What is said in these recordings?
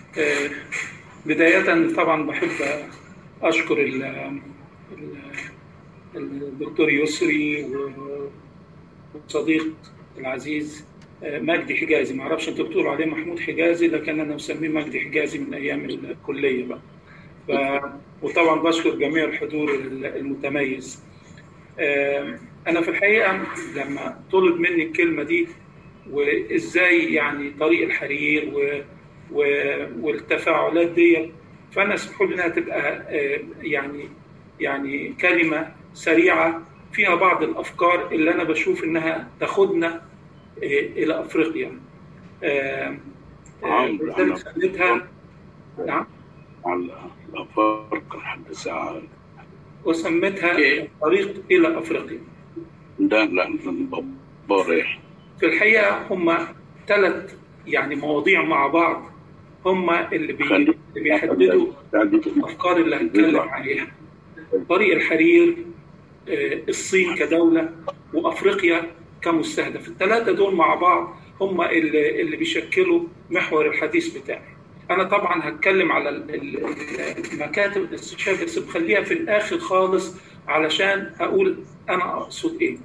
آه، بداية طبعا بحب أشكر ال- ال- الدكتور يسري والصديق العزيز آه، مجدي حجازي ما اعرفش انتوا بتقولوا عليه محمود حجازي لكن انا مسميه مجدي حجازي من ايام الكليه بقى ف... وطبعا بشكر جميع الحضور المتميز آه، انا في الحقيقه لما طلب مني الكلمه دي وازاي يعني طريق الحرير و... و... والتفاعلات دي فانا اسمحوا لي انها تبقى آه، يعني يعني كلمه سريعه فيها بعض الافكار اللي انا بشوف انها تاخدنا آه، الى افريقيا آه، آه، عم- ولذلك عم- سميتها نعم على الأفارقة لحد ساعة وسميتها أوكي. طريق الى افريقيا لا لا بارح في الحقيقه هم ثلاث يعني مواضيع مع بعض هم اللي, بي... اللي بيحددوا الافكار اللي هنتكلم عليها طريق الحرير آه، الصين كدوله وافريقيا كمستهدف الثلاثه دول مع بعض هم اللي, اللي بيشكلوا محور الحديث بتاعي انا طبعا هتكلم على ال- ال- المكاتب الاستشفاء بس بخليها في الاخر خالص علشان اقول انا اقصد ايه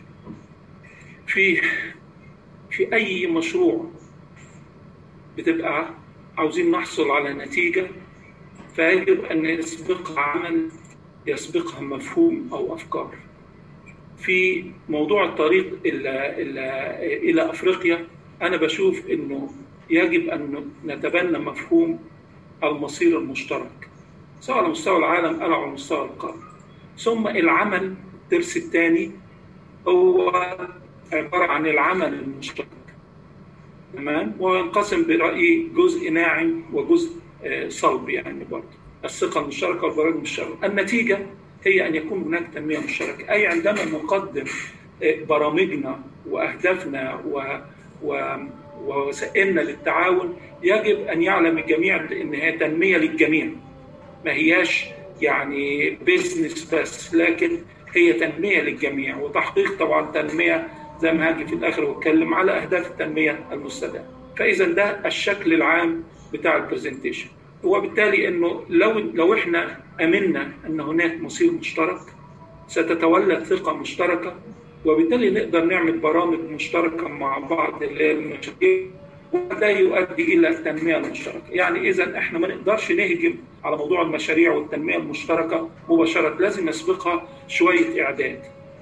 في في اي مشروع بتبقى عاوزين نحصل على نتيجه فيجب ان يسبقها عمل يسبقها مفهوم او افكار في موضوع الطريق الى الى الى افريقيا انا بشوف انه يجب ان نتبنى مفهوم المصير المشترك سواء على مستوى العالم او على مستوى القاره ثم العمل الترس الثاني هو عباره عن العمل المشترك تمام وينقسم برايي جزء ناعم وجزء آه، صلب يعني برضه الثقه المشتركه والبرامج المشتركه النتيجه هي ان يكون هناك تنميه مشتركه اي عندما نقدم آه، برامجنا واهدافنا و و ووسائلنا للتعاون يجب ان يعلم الجميع ان هي تنميه للجميع ما هياش يعني بيزنس بس لكن هي تنميه للجميع وتحقيق طبعا تنميه زي ما هاجي في الاخر واتكلم على اهداف التنميه المستدامه فاذا ده الشكل العام بتاع البرزنتيشن وبالتالي انه لو لو احنا امنا ان هناك مصير مشترك ستتولد ثقه مشتركه وبالتالي نقدر نعمل برامج مشتركه مع بعض اللي هي المشاريع وده يؤدي الى التنميه المشتركه، يعني اذا احنا ما نقدرش نهجم على موضوع المشاريع والتنميه المشتركه مباشره، لازم يسبقها شويه اعداد.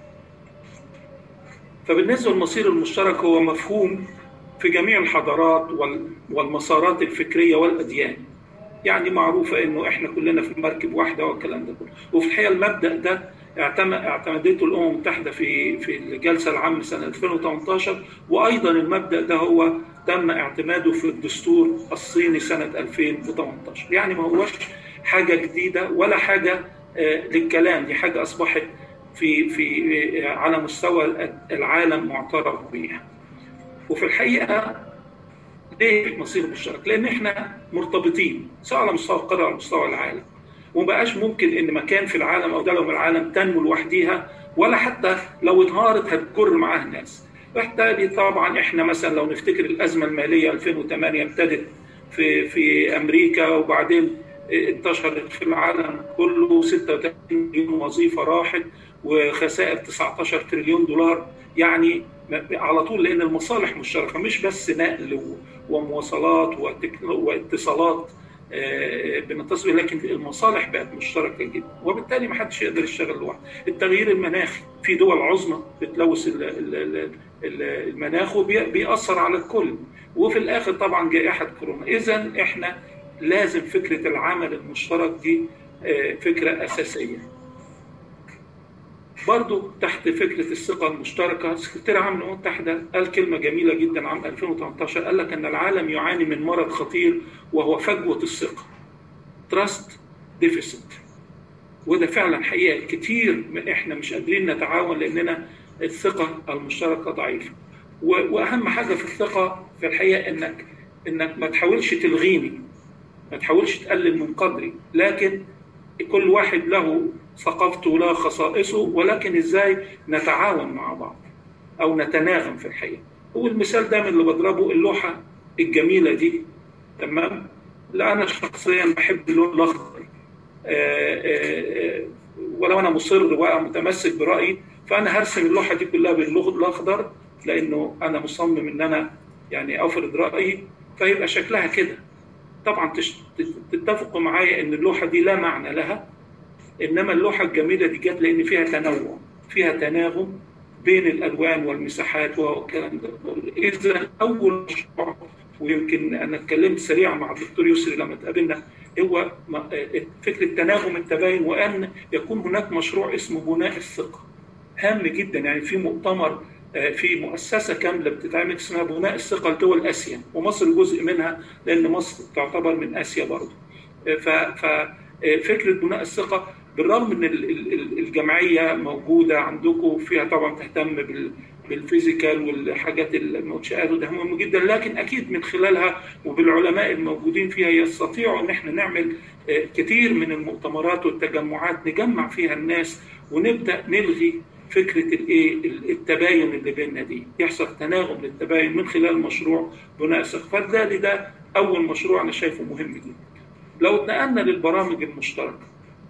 فبالنسبه للمصير المشترك هو مفهوم في جميع الحضارات وال- والمسارات الفكريه والاديان. يعني معروفه انه احنا كلنا في مركب واحده والكلام ده كله، وفي الحقيقه المبدا ده اعتم- اعتمدته الامم المتحده في في الجلسه العامه سنه 2018 وايضا المبدا ده هو تم اعتماده في الدستور الصيني سنه 2018 يعني ما هوش حاجه جديده ولا حاجه آه، للكلام دي حاجه اصبحت في في آه، على مستوى العالم معترف بيها وفي الحقيقه ليه مصير مشترك؟ لان احنا مرتبطين سواء على مستوى القاره او على مستوى العالم ومبقاش ممكن ان مكان في العالم او دوله من العالم تنمو لوحديها ولا حتى لو انهارت هتجر معاها ناس وبالتالي طبعا احنا مثلا لو نفتكر الازمه الماليه 2008 ابتدت في في امريكا وبعدين انتشرت في العالم كله 36 مليون وظيفه راحت وخسائر 19 تريليون دولار يعني على طول لان المصالح مشتركه مش بس نقل و- ومواصلات وتك- واتصالات آه، بنتصل لكن المصالح بقت مشتركه جدا وبالتالي ما حدش يقدر يشتغل لوحده التغيير المناخي في دول عظمى بتلوث ال- ال- ال- ال- المناخ وبيأثر على الكل وفي الاخر طبعا جائحه كورونا اذا احنا لازم فكره العمل المشترك دي آه، فكره اساسيه برضو تحت فكرة الثقة المشتركة سكرتير عام الأمم المتحدة قال كلمة جميلة جدا عام 2018 قال لك أن العالم يعاني من مرض خطير وهو فجوة الثقة trust deficit وده فعلا حقيقة كتير من إحنا مش قادرين نتعاون لأننا الثقة المشتركة ضعيفة و- وأهم حاجة في الثقة في الحقيقة إنك إنك ما تحاولش تلغيني ما تحاولش تقلل من قدري لكن كل واحد له ثقافته وله خصائصه ولكن ازاي نتعاون مع بعض او نتناغم في الحقيقه والمثال ده من اللي بضربه اللوحه الجميله دي تمام لا انا شخصيا بحب اللون الاخضر ولو انا مصر ومتمسك برايي فانا هرسم اللوحه دي كلها باللون الاخضر لانه انا مصمم ان انا يعني افرض رايي فيبقى شكلها كده طبعا تتفقوا معايا ان اللوحه دي لا معنى لها انما اللوحه الجميله دي جت لان فيها تنوع فيها تناغم بين الالوان والمساحات والكلام ده اذا اول مشروع ويمكن انا اتكلمت سريعا مع الدكتور يسري لما اتقابلنا هو فكره تناغم التباين وان يكون هناك مشروع اسمه بناء الثقه هام جدا يعني في مؤتمر في مؤسسة كاملة بتتعمل اسمها بناء الثقة لدول آسيا ومصر جزء منها لأن مصر تعتبر من آسيا برضه ففكرة بناء الثقة بالرغم ان الجمعيه موجوده عندكم فيها طبعا تهتم بالفيزيكال والحاجات المنشآت وده مهم جدا لكن اكيد من خلالها وبالعلماء الموجودين فيها يستطيعوا ان احنا نعمل كثير من المؤتمرات والتجمعات نجمع فيها الناس ونبدا نلغي فكره الايه التباين اللي بيننا دي يحصل تناغم للتباين من خلال مشروع بناء الثقه فده ده اول مشروع انا شايفه مهم جدا لو اتنقلنا للبرامج المشتركه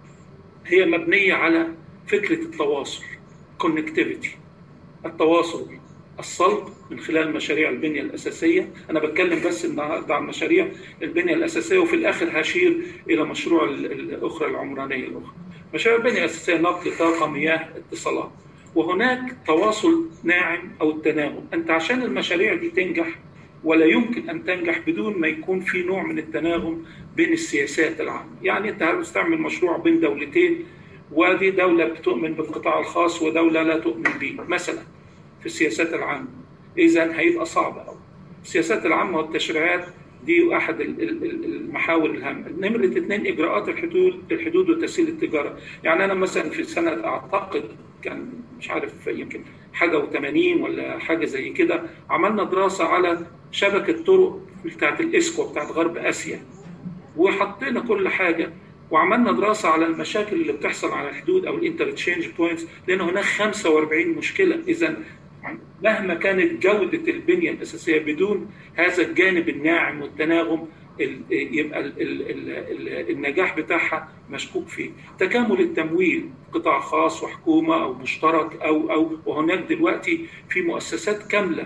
هي مبنيه على فكره التواصل كونكتيفيتي التواصل الصلب من خلال مشاريع البنيه الاساسيه انا بتكلم بس النهارده عن مشاريع البنيه الاساسيه وفي الاخر هشير الى مشروع الاخرى العمرانيه الاخرى مشاريع البنيه الاساسيه نقل طاقه مياه اتصالات وهناك تواصل ناعم او التناغم انت عشان المشاريع دي تنجح ولا يمكن ان تنجح بدون ما يكون في نوع من التناغم بين السياسات العامه، يعني انت هتستعمل مشروع بين دولتين ودي دوله بتؤمن بالقطاع الخاص ودوله لا تؤمن به مثلا في السياسات العامه. اذا هيبقى صعب قوي. السياسات العامه والتشريعات دي احد المحاور الهامه. نمره اثنين اجراءات الحدود الحدود وتسهيل التجاره، يعني انا مثلا في سنه اعتقد كان مش عارف يمكن حاجه و80 ولا حاجه زي كده عملنا دراسه على شبكه طرق بتاعت الاسكو بتاعت غرب اسيا وحطينا كل حاجه وعملنا دراسه على المشاكل اللي بتحصل على الحدود او الانترتشينج بوينتس لان هناك 45 مشكله اذا مهما كانت جوده البنيه الاساسيه بدون هذا الجانب الناعم والتناغم يبقى ال ال ال النجاح بتاعها مشكوك فيه تكامل التمويل قطاع خاص وحكومة أو مشترك أو أو وهناك دلوقتي في مؤسسات كاملة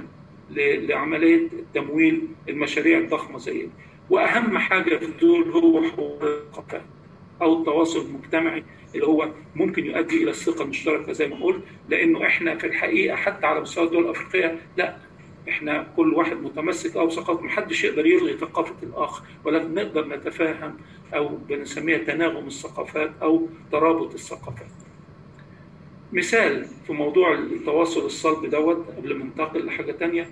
لعملية تمويل المشاريع الضخمة زي دي وأهم حاجة في دول هو حوار الثقافات أو التواصل المجتمعي اللي هو ممكن يؤدي إلى الثقة المشتركة زي ما قلت لأنه إحنا في الحقيقة حتى على مستوى الدول الأفريقية لا احنا كل واحد متمسك او ثقافه محدش يقدر يلغي ثقافه الاخر ولكن نقدر نتفاهم او بنسميها تناغم الثقافات او ترابط الثقافات. مثال في موضوع التواصل الصلب دوت قبل ما ننتقل لحاجه تانية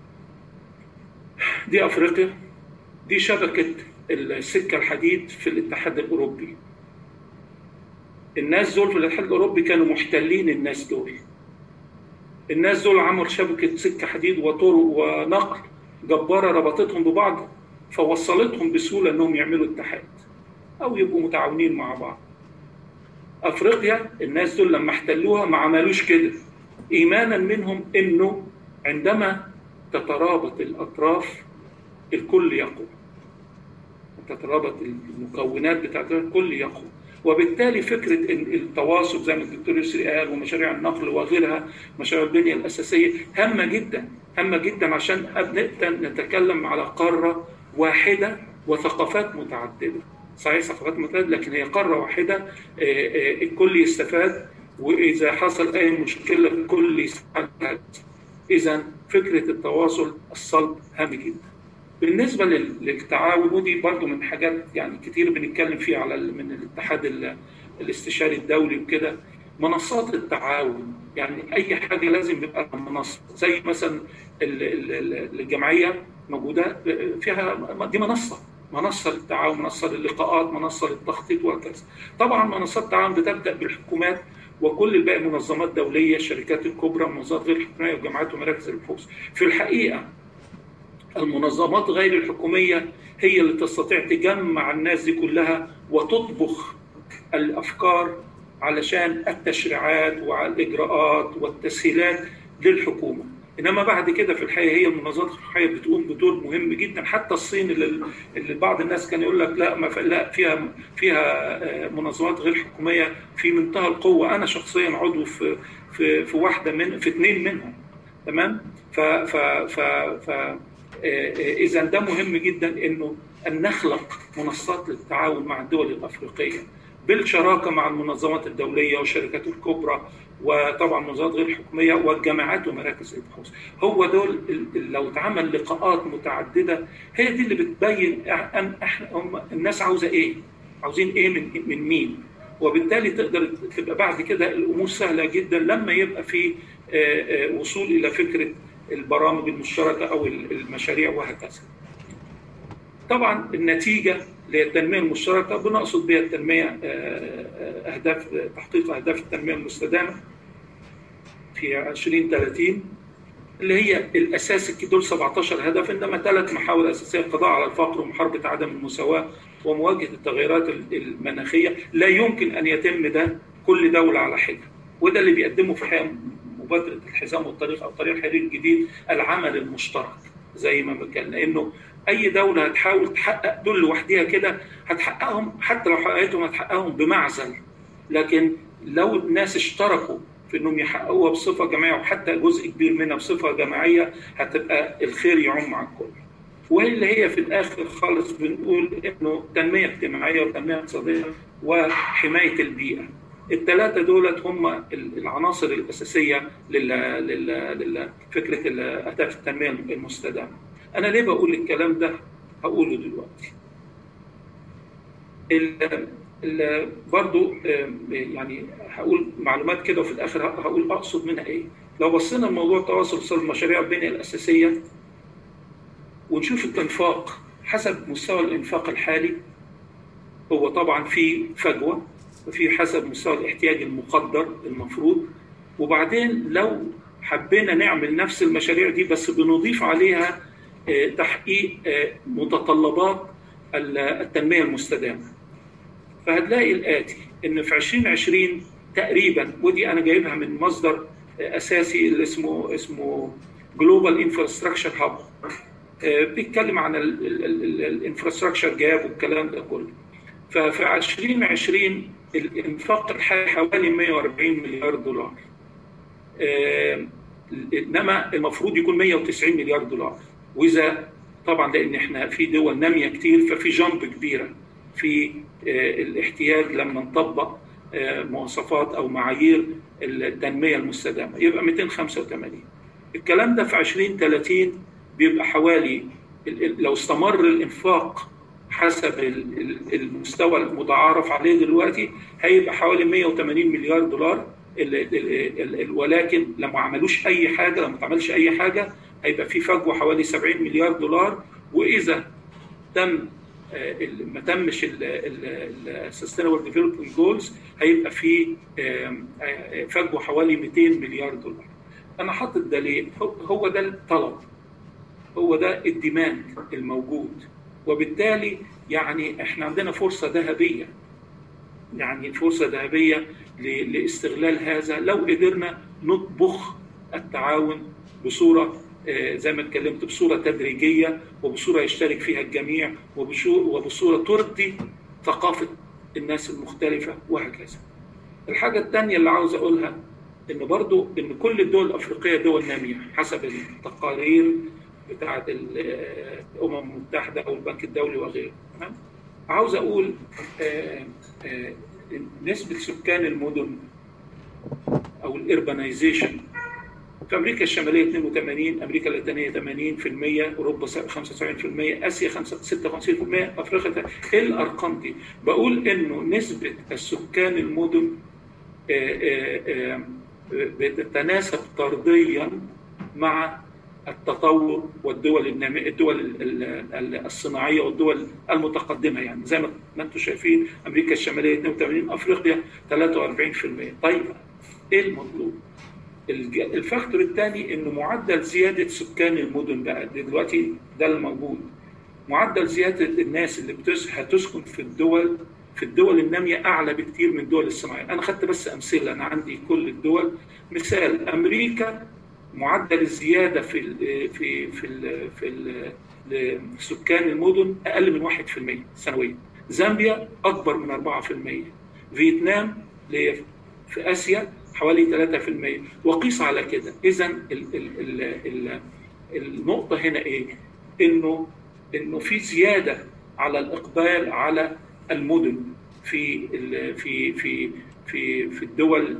دي افريقيا دي شبكه السكه الحديد في الاتحاد الاوروبي. الناس دول في الاتحاد الاوروبي كانوا محتلين الناس دول. الناس دول عملوا شبكة سكة حديد وطرق ونقل جبارة ربطتهم ببعض فوصلتهم بسهولة انهم يعملوا اتحاد او يبقوا متعاونين مع بعض افريقيا الناس دول لما احتلوها ما عملوش كده ايمانا منهم انه عندما تترابط الاطراف الكل يقوى تترابط المكونات بتاعت الكل يقوى وبالتالي فكره التواصل زي ما الدكتور يسري قال ومشاريع النقل وغيرها مشاريع البنيه الاساسيه هامه جدا هامه جدا عشان نبدا نتكلم على قاره واحده وثقافات متعدده صحيح ثقافات متعدده لكن هي قاره واحده الكل يستفاد واذا حصل اي مشكله الكل يستفاد اذا فكره التواصل الصلب هام جدا بالنسبه للتعاون ودي برضو من حاجات يعني كتير بنتكلم فيها على من الاتحاد الاستشاري الدولي وكده منصات التعاون يعني اي حاجه لازم يبقى منصه زي مثلا الجمعيه موجوده فيها دي منصه منصه للتعاون منصه للقاءات منصه للتخطيط وهكذا طبعا منصات التعاون بتبدا بالحكومات وكل الباقي منظمات دوليه الشركات الكبرى منظمات غير الحكوميه وجامعات ومراكز البحوث في الحقيقه المنظمات غير الحكوميه هي اللي تستطيع تجمع الناس دي كلها وتطبخ الافكار علشان التشريعات والاجراءات والتسهيلات للحكومه انما بعد كده في الحقيقه هي المنظمات الصحيه بتقوم بدور مهم جدا حتى الصين اللي, اللي بعض الناس كان يقول لك لا ما لا فيها فيها منظمات غير حكوميه في منتهى القوه انا شخصيا عضو في في في واحده من في اثنين منهم تمام ف ف ف, ف اذا ده مهم جدا انه ان نخلق منصات للتعاون مع الدول الافريقيه بالشراكه مع المنظمات الدوليه والشركات الكبرى وطبعا منظمات غير حكوميه والجامعات ومراكز البحوث هو دول لو اتعمل لقاءات متعدده هي دي اللي بتبين ان احنا الناس عاوزه ايه عاوزين ايه من من مين وبالتالي تقدر تبقى بعد كده الامور سهله جدا لما يبقى في وصول الى فكره البرامج المشتركه او المشاريع وهكذا. طبعا النتيجه للتنميه المشتركه بنقصد بها التنميه اهداف تحقيق اهداف التنميه المستدامه في 2030 اللي هي الاساس دول 17 هدف انما ثلاث محاور اساسيه القضاء على الفقر ومحاربه عدم المساواه ومواجهه التغيرات المناخيه لا يمكن ان يتم ده كل دوله على حده وده اللي بيقدمه في الحقيقه مبادره الحزام والطريق او طريق الحرير الجديد العمل المشترك زي ما كان لانه اي دوله هتحاول تحقق دول لوحدها كده هتحققهم حتى لو حققتهم هتحققهم بمعزل لكن لو الناس اشتركوا في انهم يحققوها بصفه جماعيه وحتى جزء كبير منها بصفه جماعيه هتبقى الخير يعم على الكل. واللي هي في الاخر خالص بنقول انه تنميه اجتماعيه وتنميه اقتصاديه وحمايه البيئه. الثلاثه دولت هم العناصر الاساسيه لفكره اهداف التنميه المستدامه. انا ليه بقول الكلام ده؟ هقوله دلوقتي. برضو يعني هقول معلومات كده وفي الاخر هقول اقصد منها ايه لو بصينا لموضوع تواصل المشاريع البنيه الاساسيه ونشوف الانفاق حسب مستوى الانفاق الحالي هو طبعا في فجوه وفي حسب مستوى الاحتياج المقدر المفروض وبعدين لو حبينا نعمل نفس المشاريع دي بس بنضيف عليها تحقيق متطلبات التنميه المستدامه فهتلاقي الاتي ان في 2020 تقريبا ودي انا جايبها من مصدر اساسي اللي اسمه اسمه جلوبال انفراستراكشر هاب بيتكلم عن الانفراستراكشر جاب والكلام ده كله ففي 2020 الانفاق الحالي حوالي 140 مليار دولار انما المفروض يكون 190 مليار دولار واذا طبعا لان احنا في دول ناميه كتير ففي جامب كبيره في الاحتياج لما نطبق مواصفات او معايير التنميه المستدامه يبقى 285 الكلام ده في 2030 بيبقى حوالي لو استمر الانفاق حسب المستوى المتعارف عليه دلوقتي هيبقى حوالي 180 مليار دولار ولكن لما عملوش اي حاجه لما تعملش اي حاجه هيبقى في فجوه حوالي 70 مليار دولار واذا تم ما تمش السستينبل ديفلوبمنت جولز هيبقى في فجوه حوالي 200 مليار دولار. انا حاطط ده ليه؟ هو ده الطلب هو ده الديماند الموجود وبالتالي يعني احنا عندنا فرصه ذهبيه يعني فرصه ذهبيه لاستغلال هذا لو قدرنا نطبخ التعاون بصوره زي ما اتكلمت بصوره تدريجيه وبصوره يشترك فيها الجميع وبصوره ترضي ثقافه الناس المختلفه وهكذا. الحاجه الثانيه اللي عاوز اقولها ان برضو ان كل الدول الافريقيه دول ناميه حسب التقارير بتاعه الامم المتحده او البنك الدولي وغيره تمام؟ عاوز اقول آآ آآ نسبه سكان المدن او الاربنايزيشن في امريكا الشماليه 82 امريكا اللاتينيه 80% اوروبا 75% اسيا 56% افريقيا ايه الارقام دي؟ بقول انه نسبه السكان المدن بتتناسب طرديا مع التطور والدول النامية الدول الصناعيه والدول المتقدمه يعني زي ما انتم شايفين امريكا الشماليه 82 افريقيا 43% طيب ايه المطلوب؟ الفاكتور الثاني انه معدل زياده سكان المدن بقى دلوقتي ده الموجود معدل زياده الناس اللي هتسكن في الدول في الدول الناميه اعلى بكتير من الدول الصناعيه انا خدت بس امثله انا عندي كل الدول مثال امريكا معدل الزياده في ال في في ال في ال سكان المدن اقل من 1% سنويا زامبيا اكبر من 4% فيتنام اللي في اسيا حوالي 3% وقيس على كده اذا النقطه هنا ايه انه انه في زياده على الاقبال على المدن في في في في في الدول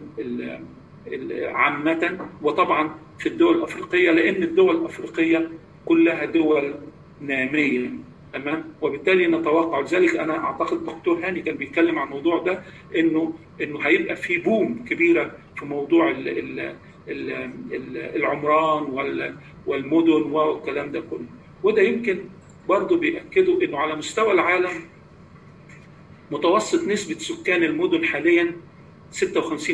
عامة وطبعا في الدول الأفريقية لأن الدول الأفريقية كلها دول نامية تمام وبالتالي نتوقع لذلك انا اعتقد دكتور هاني كان بيتكلم عن الموضوع ده انه انه هيبقى في بوم كبيره في موضوع ال ال ال ال العمران والمدن والكلام ده كله وده يمكن برضه بيأكدوا انه على مستوى العالم متوسط نسبة سكان المدن حاليا 56%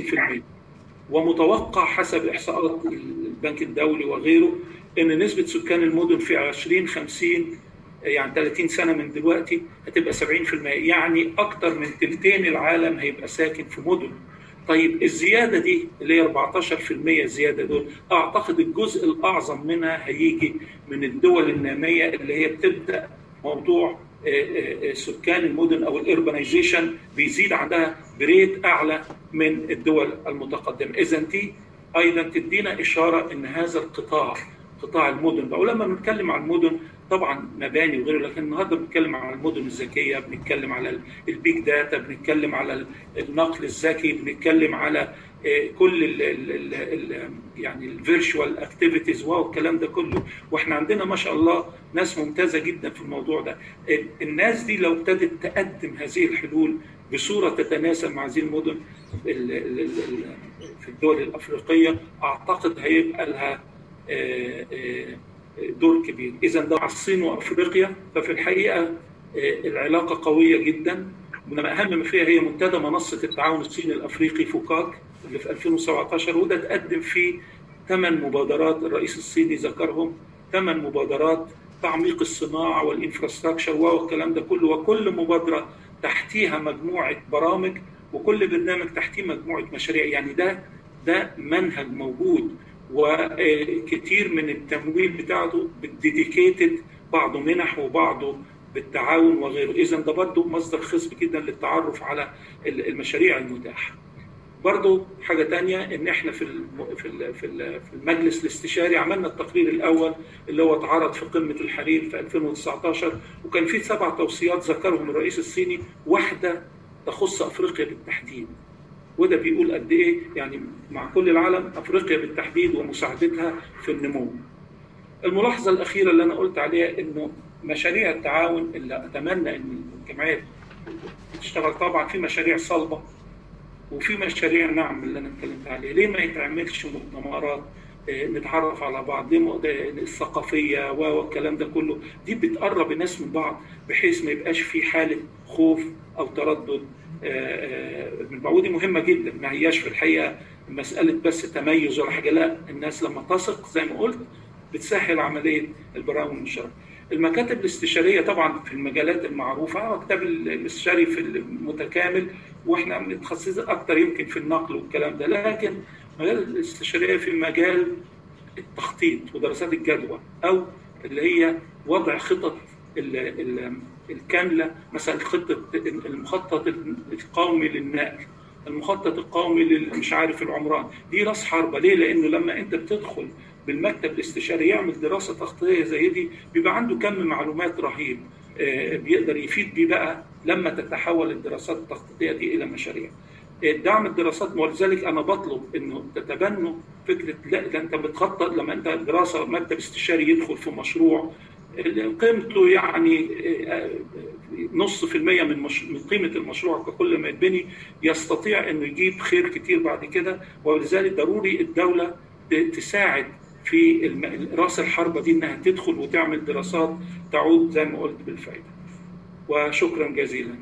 ومتوقع حسب احصاءات البنك الدولي وغيره ان نسبة سكان المدن في 2050 يعني 30 سنة من دلوقتي هتبقى 70% يعني أكتر من تلتين العالم هيبقى ساكن في مدن طيب الزيادة دي اللي هي 14% زيادة دول أعتقد الجزء الأعظم منها هيجي من الدول النامية اللي هي بتبدأ موضوع سكان المدن او الاربنايزيشن بيزيد عندها بريت اعلى من الدول المتقدمه، اذا دي ايضا تدينا اشاره ان هذا القطاع قطاع المدن بقى ولما بنتكلم عن المدن طبعا مباني وغيره لكن النهارده بنتكلم عن المدن الذكيه بنتكلم على البيج داتا بنتكلم على النقل الذكي بنتكلم على كل ال ال ال يعني الفيرتشوال اكتيفيتيز والكلام ده كله واحنا عندنا ما شاء الله ناس ممتازه جدا في الموضوع ده الناس دي لو ابتدت تقدم هذه الحلول بصوره تتناسب مع هذه المدن في الدول الافريقيه اعتقد هيبقى لها دور كبير اذا ده الصين وافريقيا ففي الحقيقه العلاقه قويه جدا انما اهم ما فيها هي منتدى منصه التعاون الصيني الافريقي فوكاك اللي في 2017 وده تقدم فيه ثمان مبادرات الرئيس الصيني ذكرهم ثمان مبادرات تعميق الصناعه والانفراستراكشر والكلام ده كله وكل مبادره تحتيها مجموعه برامج وكل برنامج تحتيه مجموعه مشاريع يعني ده ده منهج موجود وكتير من التمويل بتاعته ديديكيتد بعضه منح وبعضه بالتعاون وغيره اذا ده برضه مصدر خصب جدا للتعرف على المشاريع المتاحه برضه حاجه تانية ان احنا في في في المجلس الاستشاري عملنا التقرير الاول اللي هو اتعرض في قمه الحرير في 2019 وكان في سبع توصيات ذكرهم الرئيس الصيني واحده تخص افريقيا بالتحديد وده بيقول قد ايه يعني مع كل العالم افريقيا بالتحديد ومساعدتها في النمو. الملاحظه الاخيره اللي انا قلت عليها انه مشاريع التعاون اللي اتمنى ان الجمعيه تشتغل طبعا في مشاريع صلبه وفي مشاريع نعم اللي انا اتكلمت عليه، ليه ما يتعملش مؤتمرات نتعرف على بعض ليه الثقافيه والكلام ده كله دي بتقرب الناس من بعض بحيث ما يبقاش في حاله خوف او تردد من بعض ودي مهمه جدا ما هياش في الحقيقه مساله بس تميز ولا حاجه لا الناس لما تثق زي ما قلت بتسهل عمليه البرامج المشاركه. المكاتب الاستشاريه طبعا في المجالات المعروفه مكتب الاستشاري في المتكامل واحنا متخصصين اكتر يمكن في النقل والكلام ده لكن مجال الاستشاريه في مجال التخطيط ودراسات الجدوى او اللي هي وضع خطط ال ال الكامله مثلا خطه المخطط القومي للنقل المخطط القومي مش عارف العمران دي راس حربه ليه؟ لانه لما انت بتدخل بالمكتب الاستشاري يعمل دراسه تخطيطيه زي دي بيبقى عنده كم معلومات رهيب بيقدر يفيد بيه بقى لما تتحول الدراسات التخطيطيه دي الى مشاريع. دعم الدراسات ولذلك انا بطلب انه تتبنوا فكره لا ده انت بتخطط لما انت دراسه مكتب استشاري يدخل في مشروع قيمته يعني نص في المية من, مش... من قيمة المشروع ككل ما يتبني يستطيع أنه يجيب خير كتير بعد كده ولذلك ضروري الدولة تساعد في الم... راس الحربة دي أنها تدخل وتعمل دراسات تعود زي ما قلت بالفائدة وشكرا جزيلا